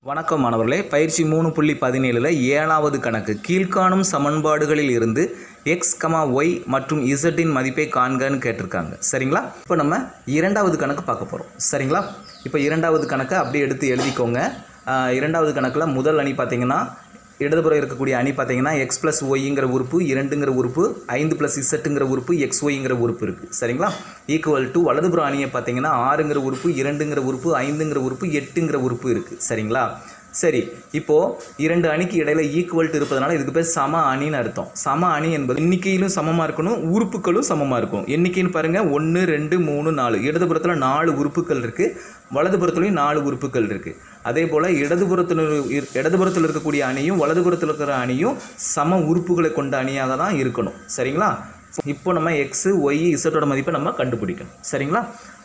வணக்கம் மாணவர்களே பயிற்சி மூணு புள்ளி பதினேழில் ஏழாவது கணக்கு கீழ்காணும் சமன்பாடுகளில் இருந்து எக்ஸ் கமா ஒய் மற்றும் இசட்டின் மதிப்பை காண்கன்னு கேட்டிருக்காங்க சரிங்களா இப்போ நம்ம இரண்டாவது கணக்கு பார்க்க போகிறோம் சரிங்களா இப்போ இரண்டாவது கணக்கை அப்படியே எடுத்து எழுதிக்கோங்க ஆஹ் இரண்டாவது கணக்கில் முதல் அணி பார்த்தீங்கன்னா இடதுபுறம் இருக்கக்கூடிய அணி பார்த்தீங்கன்னா எக்ஸ் ப்ளஸ் ஒய்ங்கிற உறுப்பு இரண்டுங்கிற உறுப்பு ஐந்து ப்ளஸ் இசட்டுங்கிற உறுப்பு எக்ஸ் ஒய்ங்கிற உறுப்பு இருக்குது சரிங்களா ஈக்குவல் டு வலதுபுறம் அணியை பார்த்தீங்கன்னா ஆறுங்கிற உறுப்பு இரண்டுங்கிற உறுப்பு ஐந்துங்கிற உறுப்பு எட்டுங்கிற உறுப்பு இருக்குது சரிங்களா சரி இப்போது இரண்டு அணிக்கு இடையில ஈக்குவல்ட்டு இருப்பதனால இதுக்கு பேர் சம அணின்னு அர்த்தம் சம அணி என்பது எண்ணிக்கையிலும் சமமாக இருக்கணும் உறுப்புகளும் சமமாக இருக்கும் எண்ணிக்கைன்னு பாருங்கள் ஒன்று ரெண்டு மூணு நாலு இடதுபுறத்தில் நாலு உறுப்புகள் இருக்குது வலதுபுறத்துலையும் நாலு உறுப்புகள் இருக்குது அதே போல் இடதுபுறத்தில் இரு- இடதுபுறத்தில் இருக்கக்கூடிய அணியும் வலதுபுறத்தில் இருக்கிற அணியும் சம உறுப்புகளை கொண்ட அணியாக தான் இருக்கணும் சரிங்களா இப்போ நம்ம எக்ஸு ஒய் இசட்டோட மதிப்பை நம்ம கண்டுபிடிக்கணும் சரிங்களா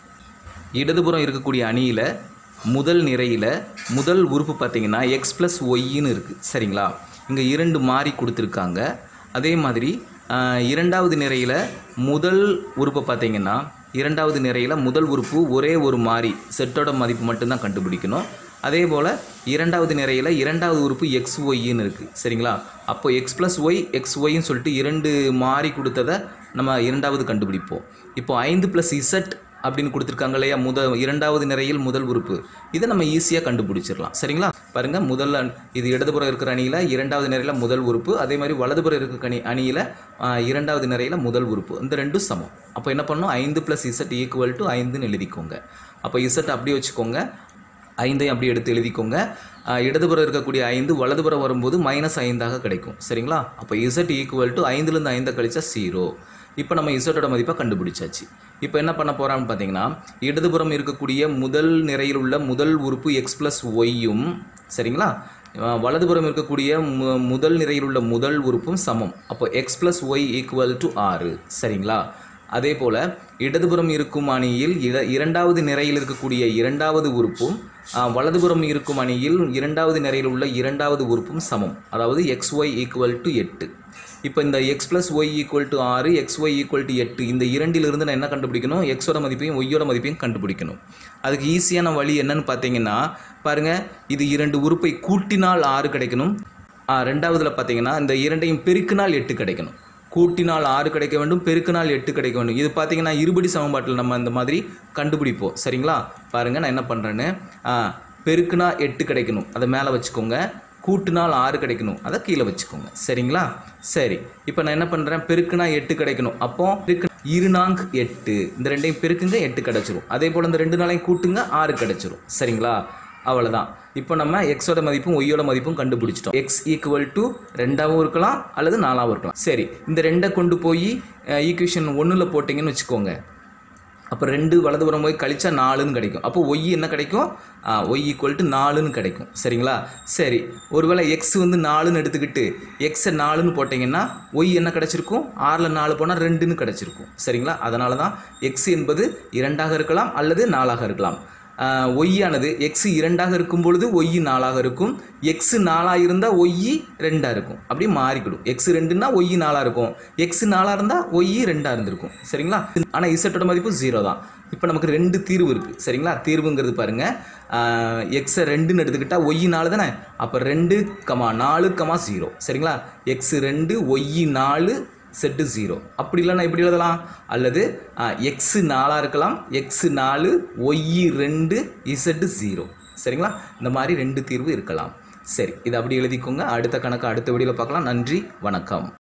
இடதுபுறம் இருக்கக்கூடிய அணியில் முதல் நிரையில் முதல் உறுப்பு பார்த்தீங்கன்னா எக்ஸ் ப்ளஸ் ஒய்ன்னு இருக்குது சரிங்களா இங்கே இரண்டு மாறி கொடுத்துருக்காங்க அதே மாதிரி ஆஹ், இரண்டாவது நிரையில் முதல் உறுப்பை பார்த்தீங்கன்னா இரண்டாவது நிரையில் முதல் உறுப்பு ஒரே ஒரு மாறி செட்டோட மதிப்பு மட்டும்தான் கண்டுபிடிக்கணும் அதே போல் இரண்டாவது நிரையில் இரண்டாவது உறுப்பு எக்ஸ் ஒய்ன்னு இருக்குது சரிங்களா அப்போ எக்ஸ் ப்ளஸ் ஒய் எக்ஸ் ஒய்ன்னு சொல்லிட்டு இரண்டு மாறி கொடுத்ததை நம்ம இரண்டாவது கண்டுபிடிப்போம் இப்போ ஐந்து ப்ளஸ் இசட் அப்படின்னு கொடுத்துருக்காங்க இல்லையா முத இரண்டாவது நிறையில் முதல் உறுப்பு இதை நம்ம ஈஸியாக கண்டுபிடிச்சிடலாம் சரிங்களா பாருங்கள் முதல் அணி- இது இடதுபுறம் இருக்கிற அணியில் இரண்டாவது நிறையில் முதல் உறுப்பு அதே மாதிரி வலதுபுறம் இருக்க அணி அணியில் இரண்டாவது நிறையில் முதல் உறுப்பு இந்த ரெண்டும் சமம் அப்போ என்ன பண்ணணும் ஐந்து ப்ளஸ் இசட் ஈக்குவல் டு ஐந்துன்னு எழுதிக்கோங்க அப்போ இசட் அப்படியே வச்சுக்கோங்க ஐந்தையும் அப்படியே எடுத்து எழுதிக்கோங்க ஆஹ் இடதுபுறம் இருக்கக்கூடிய ஐந்து வலதுபுறம் வரும்போது மைனஸ் ஐந்தாக கிடைக்கும் சரிங்களா அப்போ இசட் ஈக்குவல் டு ஐந்துலேருந்து ஐந்தை கழிச்சா ஜீரோ இப்போ நம்ம இசட்டோட மதிப்பை கண்டுபிடிச்சாச்சு இப்போ என்ன பண்ண போகிறான்னு பார்த்தீங்கன்னா இடதுபுறம் இருக்கக்கூடிய முதல் நிறையில் உள்ள முதல் உறுப்பு எக்ஸ் ப்ளஸ் ஒய்யும் சரிங்களா ஆஹ் வலதுபுறம் இருக்கக்கூடிய மு முதல் நிறையில் உள்ள முதல் உறுப்பும் சமம் அப்போ x plus y equal to ஆறு சரிங்களா அதே போல் இடதுபுறம் இருக்கும் அணியில் இர இரண்டாவது நிறையில் இருக்கக்கூடிய இரண்டாவது உறுப்பும் ஆ, வலதுபுறம் இருக்கும் அணியில் இரண்டாவது நிறையில் உள்ள இரண்டாவது உறுப்பும் சமம் அதாவது எக்ஸ் ஒய் ஈக்குவல் டு எட்டு இப்போ இந்த x plus y equal to ஆறு எக்ஸ் ஒய் ஈக்குவல் டு எட்டு இந்த இரண்டிலிருந்து நான் என்ன கண்டுபிடிக்கணும் எக்ஸோட மதிப்பையும் ஒய்யோட மதிப்பையும் கண்டுபிடிக்கணும் அதுக்கு ஈஸியான வழி என்னன்னு பார்த்தீங்கன்னா பாருங்கள் இது இரண்டு உறுப்பை கூட்டினால் ஆறு கிடைக்கணும் ஆ, ரெண்டாவதுல பார்த்தீங்கன்னா இந்த இரண்டையும் பெருக்கினால் எட்டு கிடைக்கணும் கூட்டினால் ஆறு கிடைக்க வேண்டும் பெருக்கினால் எட்டு கிடைக்க வேண்டும் இது பார்த்தீங்கன்னா இருபடி சமன்பாட்டில் நம்ம இந்த மாதிரி கண்டுபிடிப்போம் சரிங்களா பாருங்கள் நான் என்ன பண்ணுறேன்னு ஆ, பெருக்குனா எட்டு கிடைக்கணும் அதை மேலே வச்சுக்கோங்க கூட்டினால் ஆறு கிடைக்கணும் அதை கீழே வச்சுக்கோங்க சரிங்களா சரி இப்போ நான் என்ன பண்ணுறேன் பெருக்குனா எட்டு கிடைக்கணும் அப்போ பெருக்கு இருநாங்கு எட்டு இந்த ரெண்டையும் பெருக்குங்க எட்டு கிடச்சிரும் அதே போல் இந்த ரெண்டு நாளையும் கூட்டுங்க ஆறு கிடச்சிரும் சரிங்களா அவ்வளோதான் இப்போ நம்ம எக்ஸோட மதிப்பும் ஒய்யோட மதிப்பும் கண்டுபிடிச்சிட்டோம் எக்ஸ் ஈக்குவல் டு ரெண்டாவும் இருக்கலாம் அல்லது நாலாவும் இருக்கலாம் சரி இந்த ரெண்டை கொண்டு போய் ஈக்குவேஷன் ஒன்றில் போட்டிங்கன்னு வச்சுக்கோங்க அப்போ ரெண்டு வலதுபுறம் போய் கழிச்சா நாலுன்னு கிடைக்கும் அப்போ ஒய் என்ன கிடைக்கும் ஒய் ஈக்குவல் டு நாலுன்னு கிடைக்கும் சரிங்களா சரி ஒருவேளை எக்ஸ் வந்து நாலுன்னு எடுத்துக்கிட்டு எக்ஸை நாலுன்னு போட்டிங்கன்னா ஒய் என்ன கிடச்சிருக்கும் ஆறில் நாலு போனால் ரெண்டுன்னு கிடச்சிருக்கும் சரிங்களா அதனால தான் எக்ஸ் என்பது இரண்டாக இருக்கலாம் அல்லது நாலாக இருக்கலாம் ஒய்யானது எக்ஸ் இரண்டாக இருக்கும் பொழுது ஒய் நாலாக இருக்கும் எக்ஸ் நாலாக இருந்தால் ஒய் ரெண்டாக இருக்கும் அப்படியே மாறிக்கிடும் எக்ஸ் ரெண்டுன்னா ஒய் நாலாக இருக்கும் எக்ஸ் நாலாக இருந்தால் ஒய் ரெண்டாக இருந்திருக்கும் சரிங்களா ஆனால் இசட்டோட மதிப்பு ஜீரோ தான் இப்போ நமக்கு ரெண்டு தீர்வு இருக்குது சரிங்களா தீர்வுங்கிறது பாருங்கள் எக்ஸை ரெண்டுன்னு எடுத்துக்கிட்டால் ஒய் நாலு தானே அப்போ ரெண்டு கமா நாலு கமா ஜீரோ சரிங்களா எக்ஸ் ரெண்டு ஒய் நாலு செட்டு ஜீரோ அப்படி இல்லைன்னா எப்படி எழுதலாம் அல்லது எக்ஸு நாலாக இருக்கலாம் எக்ஸு நாலு ஒய் ரெண்டு இசட்டு ஜீரோ சரிங்களா இந்த மாதிரி ரெண்டு தீர்வு இருக்கலாம் சரி இதை அப்படி எழுதிக்கோங்க அடுத்த கணக்கு அடுத்த வீடியோவில் பார்க்கலாம் நன்றி வணக்கம்